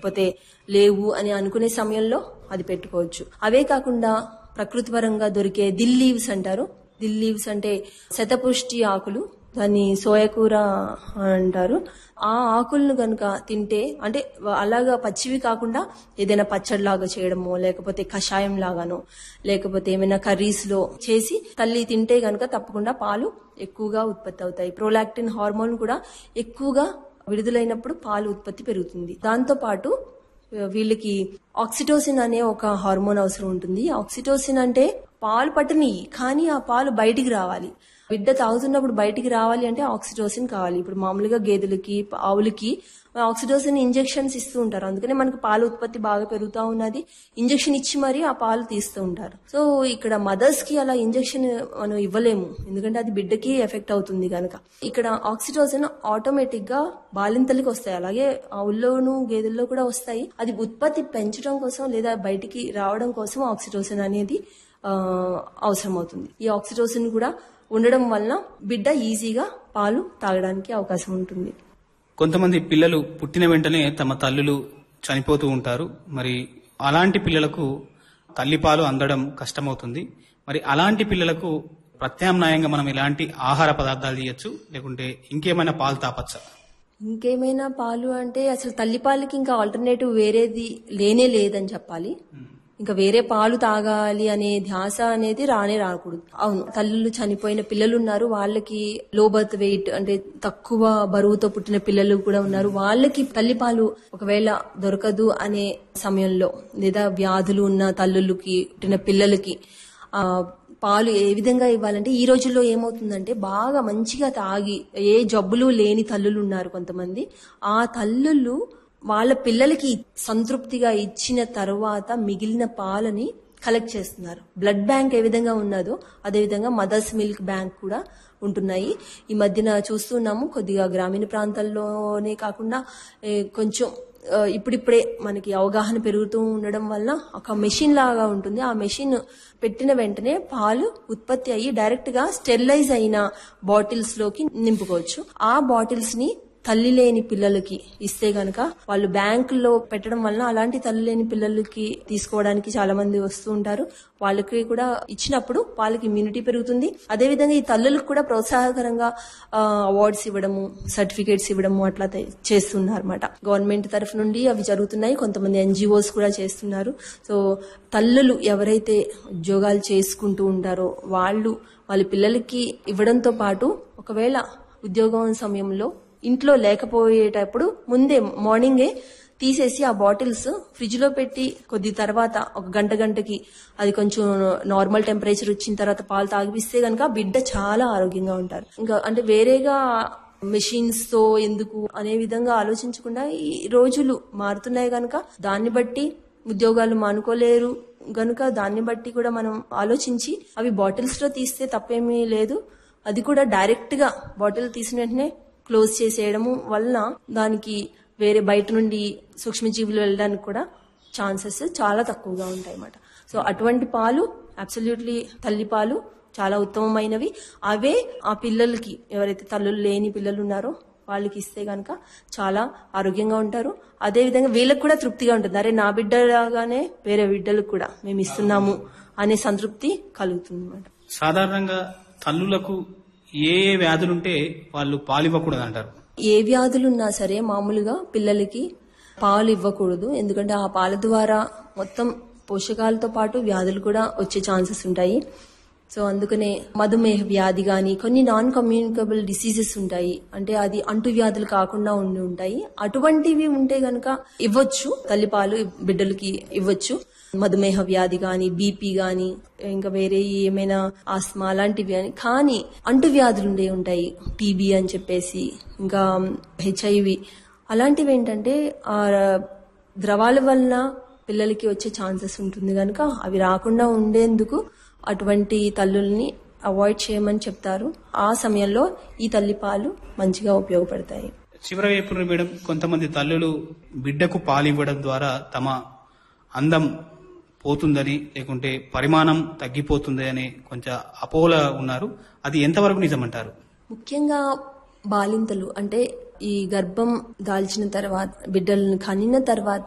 లేకపోతే లేవు అని అనుకునే సమయంలో అది పెట్టుకోవచ్చు అవే కాకుండా ప్రకృతి పరంగా దొరికే దిల్ లీవ్స్ అంటారు దిల్ లీవ్స్ అంటే శతపుష్టి ఆకులు దాన్ని సోయకూర అంటారు ఆ ఆకులను కనుక తింటే అంటే అలాగా పచ్చివి కాకుండా ఏదైనా పచ్చడిలాగా చేయడమో లేకపోతే కషాయం లాగానో లేకపోతే ఏమైనా కర్రీస్ లో చేసి తల్లి తింటే గనక తప్పకుండా పాలు ఎక్కువగా ఉత్పత్తి అవుతాయి ప్రోలాక్టిన్ హార్మోన్ కూడా ఎక్కువగా విడుదలైనప్పుడు పాలు ఉత్పత్తి పెరుగుతుంది దాంతో పాటు వీళ్ళకి ఆక్సిటోసిన్ అనే ఒక హార్మోన్ అవసరం ఉంటుంది ఆక్సిటోసిన్ అంటే పాలు పట్టని కానీ ఆ పాలు బయటికి రావాలి బిడ్డ తాగుతున్నప్పుడు బయటికి రావాలి అంటే ఆక్సిటోసిన్ కావాలి ఇప్పుడు మామూలుగా గేదెలకి ఆవులకి ఆక్సిటోసిన్ ఇంజెక్షన్స్ ఇస్తూ ఉంటారు అందుకనే మనకు పాల ఉత్పత్తి బాగా పెరుగుతూ ఉన్నది ఇంజెక్షన్ ఇచ్చి మరీ ఆ పాలు తీస్తూ ఉంటారు సో ఇక్కడ మదర్స్ కి అలా ఇంజెక్షన్ మనం ఇవ్వలేము ఎందుకంటే అది బిడ్డకి ఎఫెక్ట్ అవుతుంది కనుక ఇక్కడ ఆక్సిటోసిన్ ఆటోమేటిక్ గా బాలింతలకి వస్తాయి అలాగే ఆవుల్లోనూ గేదెల్లో కూడా వస్తాయి అది ఉత్పత్తి పెంచడం కోసం లేదా బయటికి రావడం కోసం ఆక్సిటోసిన్ అనేది ఆ, అవసరం అవుతుంది ఈ ఆక్సిటోసిన్ కూడా ఉండడం వలన బిడ్డ ఈజీగా పాలు తాగడానికి అవకాశం ఉంటుంది కొంతమంది పిల్లలు పుట్టిన వెంటనే తమ తల్లులు చనిపోతూ ఉంటారు మరి అలాంటి పిల్లలకు తల్లిపాలు అందడం కష్టమవుతుంది మరి అలాంటి పిల్లలకు ప్రత్యామ్నాయంగా మనం ఎలాంటి ఆహార పదార్థాలు చేయొచ్చు లేకుంటే ఇంకేమైనా పాలు తాపచ్చా ఇంకేమైనా పాలు అంటే అసలు తల్లిపాలకి ఇంకా ఆల్టర్నేటివ్ వేరేది లేనే లేదని చెప్పాలి ఇంకా వేరే పాలు తాగాలి అనే ధ్యాస అనేది రానే రాకూడదు అవును తల్లులు చనిపోయిన పిల్లలు ఉన్నారు వాళ్ళకి లో బర్త్ వెయిట్ అంటే తక్కువ బరువుతో పుట్టిన పిల్లలు కూడా ఉన్నారు వాళ్ళకి తల్లిపాలు ఒకవేళ దొరకదు అనే సమయంలో లేదా వ్యాధులు ఉన్న తల్లులకి పుట్టిన పిల్లలకి ఆ పాలు ఏ విధంగా ఇవ్వాలంటే ఈ రోజుల్లో ఏమవుతుందంటే బాగా మంచిగా తాగి ఏ జబ్బులు లేని తల్లులు ఉన్నారు కొంతమంది ఆ తల్లులు వాళ్ళ పిల్లలకి సంతృప్తిగా ఇచ్చిన తర్వాత మిగిలిన పాలని కలెక్ట్ చేస్తున్నారు బ్లడ్ బ్యాంక్ ఏ విధంగా ఉన్నదో అదే విధంగా మదర్స్ మిల్క్ బ్యాంక్ కూడా ఉంటున్నాయి ఈ మధ్యన చూస్తున్నాము కొద్దిగా గ్రామీణ ప్రాంతాల్లోనే కాకుండా ఏ, కొంచెం ఆ, ఇప్పుడిప్పుడే మనకి అవగాహన పెరుగుతూ ఉండడం వల్ల ఒక మెషిన్ లాగా ఉంటుంది ఆ మెషిన్ పెట్టిన వెంటనే పాలు ఉత్పత్తి అయ్యి డైరెక్ట్ గా స్టెరిలైజ్ అయిన బాటిల్స్ లోకి నింపుకోవచ్చు ఆ బాటిల్స్ ని తల్లి లేని పిల్లలకి ఇస్తే గనక వాళ్ళు బ్యాంకుల్లో పెట్టడం వలన అలాంటి తల్లి లేని పిల్లలకి తీసుకోవడానికి చాలా మంది వస్తూ ఉంటారు వాళ్ళకి కూడా ఇచ్చినప్పుడు వాళ్ళకి ఇమ్యూనిటీ పెరుగుతుంది అదేవిధంగా ఈ తల్లులకు కూడా ప్రోత్సాహకరంగా అవార్డ్స్ ఇవ్వడము సర్టిఫికేట్స్ ఇవ్వడము అట్లా తే- చేస్తున్నారు అనమాట గవర్నమెంట్ తరఫు నుండి అవి జరుగుతున్నాయి కొంతమంది ఎన్జిఓస్ కూడా చేస్తున్నారు సో తల్లులు ఎవరైతే ఉద్యోగాలు చేసుకుంటూ ఉంటారో వాళ్ళు వాళ్ళ పిల్లలకి ఇవ్వడంతో పాటు ఒకవేళ ఉద్యోగం సమయంలో ఇంట్లో లేకపోయేటప్పుడు ముందే మార్నింగే తీసేసి ఆ బాటిల్స్ ఫ్రిడ్జ్ లో పెట్టి కొద్ది తర్వాత ఒక గంట గంటకి అది కొంచెం నార్మల్ టెంపరేచర్ వచ్చిన తర్వాత పాలు తాగిపిస్తే గనక బిడ్డ చాలా ఆరోగ్యంగా ఉంటారు ఇంకా అంటే వేరేగా మెషిన్స్ తో ఎందుకు అనే విధంగా ఆలోచించకుండా ఈ రోజులు మారుతున్నాయి గనక దాన్ని బట్టి ఉద్యోగాలు మానుకోలేరు గనుక దాన్ని బట్టి కూడా మనం ఆలోచించి అవి బాటిల్స్ లో తీస్తే తప్పేమీ లేదు అది కూడా డైరెక్ట్ గా బాటిల్ తీసిన వెంటనే క్లోజ్ చేసేయడము వలన దానికి వేరే బయట నుండి సూక్ష్మజీవులు వెళ్ళడానికి కూడా ఛాన్సెస్ చాలా తక్కువగా ఉంటాయి అన్నమాట సో అటువంటి పాలు అబ్సల్యూట్లీ తల్లి పాలు చాలా ఉత్తమమైనవి అవే ఆ పిల్లలకి ఎవరైతే తల్లులు లేని పిల్లలు ఉన్నారో వాళ్ళకి ఇస్తే గనక చాలా ఆరోగ్యంగా ఉంటారు అదే విధంగా వీళ్ళకి కూడా తృప్తిగా ఉంటుంది అరే నా బిడ్డలాగానే వేరే బిడ్డలకు కూడా మేము ఇస్తున్నాము అనే సంతృప్తి కలుగుతుంది అన్నమాట సాధారణంగా తల్లులకు ఏ ఏ వ్యాధులుంటే వాళ్ళు పాలివ్వకూడదు అంటారు ఏ వ్యాధులున్నా సరే మామూలుగా పిల్లలకి పాలు ఇవ్వకూడదు ఎందుకంటే ఆ పాల ద్వారా మొత్తం పోషకాలతో పాటు వ్యాధులు కూడా వచ్చే ఛాన్సెస్ ఉంటాయి సో అందుకనే మధుమేహ వ్యాధి గాని కొన్ని నాన్ కమ్యూనికబుల్ డిసీజెస్ ఉంటాయి అంటే అది అంటు వ్యాధులు కాకుండా ఉండి ఉంటాయి అటువంటివి ఉంటే గనక ఇవ్వచ్చు తల్లిపాలు బిడ్డలకి ఇవ్వచ్చు మధుమేహ వ్యాధి గాని బీపీ గాని ఇంకా వేరే ఏమైనా ఆస్మా అలాంటివి అని కానీ అంటు వ్యాధులు ఉండే ఉంటాయి టీబీ అని చెప్పేసి ఇంకా హెచ్ఐవి అలాంటివి ఏంటంటే ఆ ద్రవాల వలన పిల్లలకి వచ్చే ఛాన్సెస్ ఉంటుంది కనుక అవి రాకుండా ఉండేందుకు అటువంటి తల్లుల్ని అవాయిడ్ చేయమని చెప్తారు ఆ సమయంలో ఈ తల్లిపాలు మంచిగా ఉపయోగపడతాయి చివరి వైపు మేడం కొంతమంది తల్లులు బిడ్డకు పాలు ఇవ్వడం ద్వారా తమ అందం పోతుందని లేకుంటే పరిమాణం తగ్గిపోతుంది అని కొంచెం అపోహల ఉన్నారు అది ఎంతవరకు నిజమంటారు ముఖ్యంగా బాలింతలు అంటే ఈ గర్భం దాల్చిన తర్వాత బిడ్డలను కనిన తర్వాత